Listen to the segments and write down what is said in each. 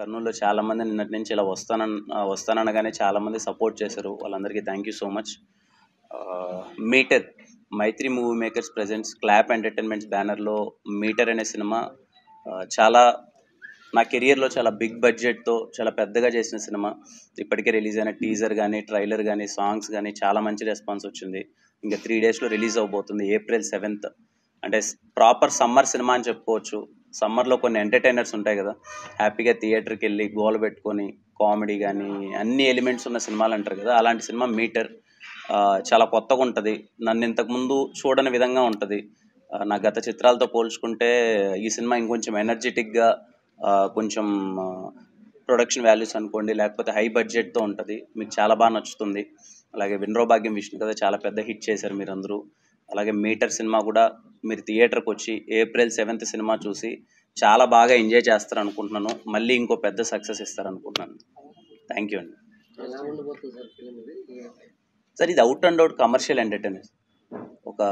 కర్నూలులో చాలామంది నిన్నటి నుంచి ఇలా వస్తానన్ వస్తాననగానే చాలామంది సపోర్ట్ చేశారు వాళ్ళందరికీ thank you so much meter Mythri movie makers presents clap entertainments బ్యానర్లో మీటర్ అనే సినిమా ఆ, చాలా నా కెరియర్లో చాలా బిగ్ బడ్జెట్తో చాలా పెద్దగా చేసిన సినిమా ఇప్పటికే రిలీజ్ అయిన టీజర్ కానీ ట్రైలర్ కానీ సాంగ్స్ కానీ చాలా మంచి రెస్పాన్స్ వచ్చింది ఇంకా త్రీ డేస్లో రిలీజ్ అవబోతుంది ఏప్రిల్ సెవెంత్ అంటే ప్రాపర్ సమ్మర్ సినిమా అని చెప్పుకోవచ్చు సమ్మర్లో కొన్ని ఎంటర్టైనర్స్ ఉంటాయి కదా హ్యాపీగా థియేటర్కి వెళ్ళి గోల్ పెట్టుకొని కామెడీ కానీ అన్ని ఎలిమెంట్స్ ఉన్న సినిమాలు అంటారు కదా అలాంటి సినిమా మీటర్ ఆ, చాలా కొత్తగా ఉంటుంది నన్ను ఇంతకుముందు చూడని విధంగా ఉంటుంది ఆ, నా గత చిత్రాలతో పోల్చుకుంటే ఈ సినిమా ఇంకొంచెం ఎనర్జెటిక్గా కొంచెం ప్రొడక్షన్ వాల్యూస్ అనుకోండి లేకపోతే హై బడ్జెట్తో ఉంటుంది మీకు చాలా బాగా నచ్చుతుంది అలాగే వినరో భాగ్యం విష్ణు కదా చాలా పెద్ద హిట్ చేశారు మీరందరూ అలాగే మీటర్ సినిమా కూడా మీరు థియేటర్కి వచ్చి ఏప్రిల్ సెవెంత్ సినిమా చూసి చాలా బాగా ఎంజాయ్ చేస్తారు అనుకుంటున్నాను మళ్ళీ ఇంకో పెద్ద సక్సెస్ ఇస్తారు అనుకుంటున్నాను థ్యాంక్ యూ అండి ఎలా ఉండబోతుంది సార్ ఫిలిం ఇది సార్ ఇది out and out commercial entertainer ఒక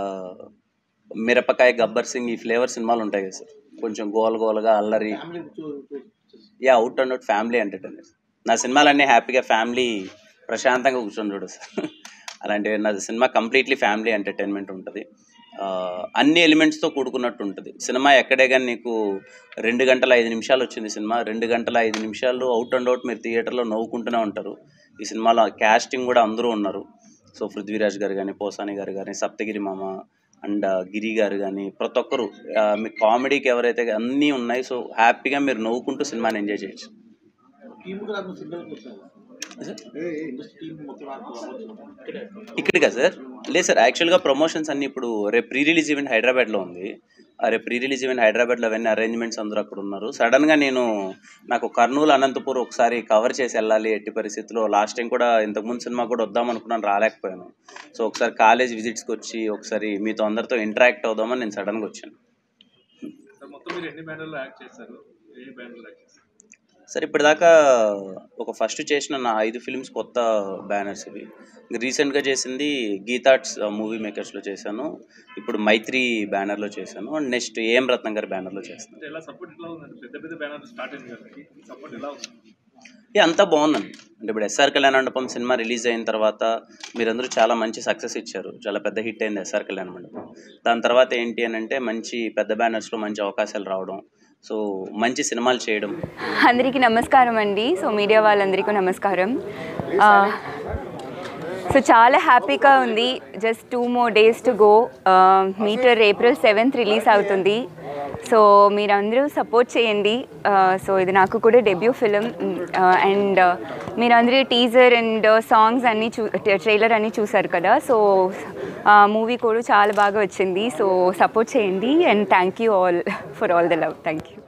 మిరపకాయ గబ్బర్ సింగ్ ఈ ఫ్లేవర్ సినిమాలు ఉంటాయి కదా సార్ కొంచెం గోల గోలగా అల్లరి ఫ్యామిలీ చూ- చూ- యా out and out family entertainer నా సినిమాలన్నీ హ్యాపీగా ఫ్యామిలీ ప్రశాంతంగా కూర్చొని చూడు సార్ అలాంటి నా సినిమా కంప్లీట్లీ ఫ్యామిలీ ఎంటర్టైన్మెంట్ ఉంటుంది ఆ, అన్ని ఎలిమెంట్స్తో కూడుకున్నట్టు ఉంటుంది సినిమా ఎక్కడే కానీ నీకు రెండు గంటల ఐదు నిమిషాలు వచ్చింది సినిమా రెండు గంటల ఐదు నిమిషాలు అవుట్ అండ్ అవుట్ మీరు థియేటర్లో నవ్వుకుంటూనే ఉంటారు ఈ సినిమాలో క్యాస్టింగ్ కూడా అందరూ ఉన్నారు సో పృథ్వీరాజ్ గారు కానీ పోసాని గారు కానీ సప్తగిరి మామ అండ్ గిరి గారు కానీ ప్రతి ఒక్కరు ఆ, మీ కామెడీకి ఎవరైతే అన్నీ ఉన్నాయి సో హ్యాపీగా మీరు నవ్వుకుంటూ సినిమాని ఎంజాయ్ చేయొచ్చు టీమ్ కూడా రాకుండా సింగల్కి వచ్చాను ఇండస్ట్రీ టీమ్ మొత్తం రాకుండా ఇక్కడికా సార్ లేదు సార్ యాక్చువల్గా ప్రమోషన్స్ అన్ని ఇప్పుడు రేపు ప్రీ రిలీజ్ ఈవెంట్ హైదరాబాద్లో ఉంది ఆ రేపు ప్రీ రిలీజ్ ఈవెంట్ హైదరాబాద్లో అవన్నీ అరేంజ్మెంట్స్ అందరూ అక్కడ ఉన్నారు సడన్గా నేను నాకు కర్నూలు అనంతపూర్ ఒకసారి కవర్ చేసి వెళ్ళాలి ఎట్టి పరిస్థితిలో లాస్ట్ టైం కూడా ఇంతకుముందు సినిమా కూడా వద్దాం అనుకున్నాను రాలేకపోయాను సో ఒకసారి కాలేజ్ విజిట్స్కి వచ్చి ఒకసారి మీతో అందరితో ఇంటరాక్ట్ అవుదామని నేను సడన్గా వచ్చాను సార్ మొత్తం మీరు ఎన్ని బ్యానర్లో యాక్ట్ చేశారు ఏ బ్యానర్లో యాక్ట్ చేశారు సార్ ఇప్పటిదాకా ఒక ఫస్ట్ చేసిన నా ఐదు ఫిల్మ్స్ కొత్త బ్యానర్స్ ఇవి రీసెంట్గా చేసింది గీతాట్స్ మూవీ మేకర్స్లో చేశాను ఇప్పుడు మైత్రి బ్యానర్లో చేశాను అండ్ నెక్స్ట్ ఏఎం రత్నం గారి బ్యానర్లో చేస్తాను అంటే ఎలా సపోర్ట్ ఎట్లా ఉందండి పెద్ద పెద్ద బ్యానర్ స్టార్ట్ అయింది కాబట్టి సపోర్ట్ ఎలా ఉంది ఇది అంతా బాగుందండి అంటే ఇప్పుడు ఎస్ఆర్ కళ్యాణ మండపం సినిమా రిలీజ్ అయిన తర్వాత మీరందరూ చాలా మంచి సక్సెస్ ఇచ్చారు చాలా పెద్ద హిట్ అయింది ఎస్ఆర్ కళ్యాణ మండపం దాని తర్వాత ఏంటి అని అంటే మంచి పెద్ద బ్యానర్స్లో మంచి అవకాశాలు రావడం సో మంచి సినిమాలు చేయడం అందరికీ నమస్కారం అండి సో మీడియా వాళ్ళందరికీ నమస్కారం ఆ, సో చాలా హ్యాపీగా ఉంది just two more days to go meter April seventh release అవుతుంది సో మీరందరూ సపోర్ట్ చేయండి ఆ, సో ఇది నాకు కూడా డెబ్యూ ఫిలిం అండ్ మీరందరూ టీజర్ అండ్ సాంగ్స్ అన్నీ చూ ట్రైలర్ అన్నీ చూసారు కదా సో మూవీ కూడా చాలా బాగా వచ్చింది సో సపోర్ట్ చేయండి and thank you all for all the love thank you